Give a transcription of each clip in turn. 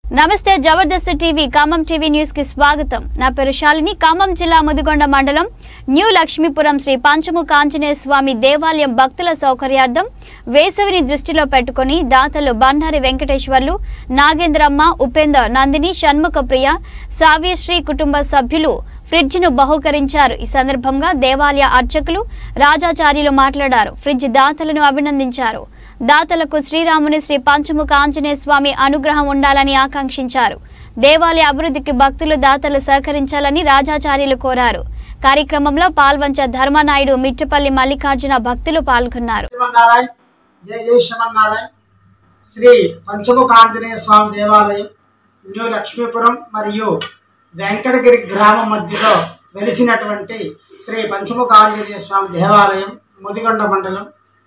నమస్తే Jabardasth TV Khammam TV news కి స్వాగతం నా పేరు శాలిని ఖమ్మం జిల్లా ముదిగొండ మండలం న్యూ లక్ష్మీపురం శ్రీ పంచముఖ ఆంజనేయ స్వామి దేవాలయం భక్తుల సౌకర్యార్థం వేసవిని దృష్టిలో పెట్టుకుని దాతలు బండారి వెంకటేశ్వర్లు నాగేంద్రమ్మ ఉపేందర్ నందిని షణ్ముఖ ప్రియ సావ్యశ్రీ కుటుంబ సభ్యులు ఫ్రిడ్జ్ను బహుకరించారు ఈ సందర్భంగా దేవాలయ అర్చకులు రాజాచార్యులు మాట్లాడారు ఫ్రిడ్జ్ దాతలను అభినందించారు దాతలకు శ్రీరాముని శ్రీ పంచముఖ ఆంజనేయ స్వామి అనుగ్రహం ఉండాలని ఆకాంక్షించారు దేవాలయ అభివృద్ధికి భక్తులు దాతలు సహకరించాలని రాజాచార్యులు కోరారు కార్యక్రమంలో పాల్వంచ ధర్మనాయుడు మిట్టపల్లి మల్లికార్జున భక్తులు పాల్గొన్నారు శ్రీమన్నారాయణ జయ జయ శ్రీమన్నారాయణ శ్రీ పంచముఖ ఆంజనేయ స్వామి దేవాలయం న్యూ లక్ష్మీపురం మరియు వెంకటగిరి గ్రామం మధ్యలో వెలిసినటువంటి శ్రీ పంచముఖ ఆంజనేయ స్వామి దేవాలయం ముదిగొండ మండలం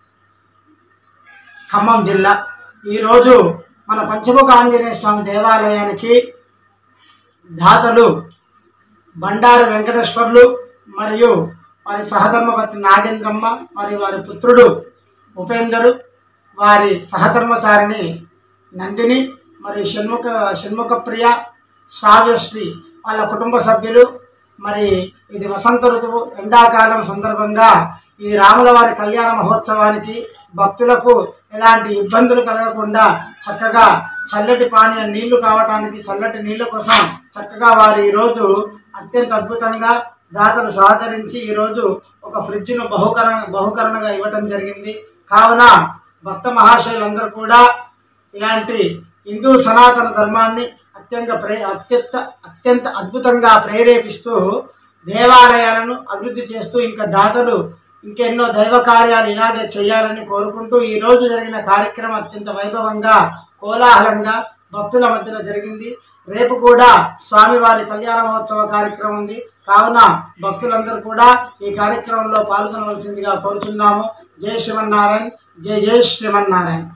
ఖమ్మం జిల్లా ఈరోజు మన పంచముఖ ఆంజనేయ స్వామి దేవాలయానికి దాతలు బండారు వెంకటేశ్వర్లు మరియు వారి సహధర్మపతి నాగేంద్రమ్మ మరియు వారి పుత్రుడు ఉపేందరు వారి సహధర్మచారిణి నందిని మరియు షణ్ముఖ షణ్ముఖ ప్రియ శ్రావ్యశ్రీ వాళ్ళ కుటుంబ సభ్యులు మరి ఇది వసంత ఋతువు ఎండాకాలం సందర్భంగా ఈ రాముల వారి కళ్యాణ మహోత్సవానికి భక్తులకు ఎలాంటి ఇబ్బందులు కలగకుండా చక్కగా చల్లటి పానీయ నీళ్లు కావటానికి చల్లటి నీళ్ల కోసం చక్కగా వారు ఈరోజు అత్యంత అద్భుతంగా దాతలు సహకరించి ఈరోజు ఒక ఫ్రిడ్జ్ను బహుకరణ బహుకరణగా ఇవ్వటం జరిగింది కావున భక్త మహాశయులందరూ కూడా ఇలాంటి హిందూ సనాతన ధర్మాన్ని అత్యంత ప్రే అత్యంత అత్యంత అద్భుతంగా ప్రేరేపిస్తూ దేవాలయాలను అభివృద్ధి చేస్తూ ఇంకా దాతలు ఇంకెన్నో దైవ కార్యాలు ఇలాగే చేయాలని కోరుకుంటూ ఈ రోజు జరిగిన కార్యక్రమం అత్యంత వైభవంగా కోలాహలంగా భక్తుల మధ్యలో జరిగింది రేపు కూడా స్వామివారి కళ్యాణ మహోత్సవ కార్యక్రమం ఉంది కావున భక్తులందరూ కూడా ఈ కార్యక్రమంలో పాల్గొనవలసిందిగా కోరుచున్నాము జై శ్రీమన్నారాయణ జై జై శ్రీమన్నారాయణ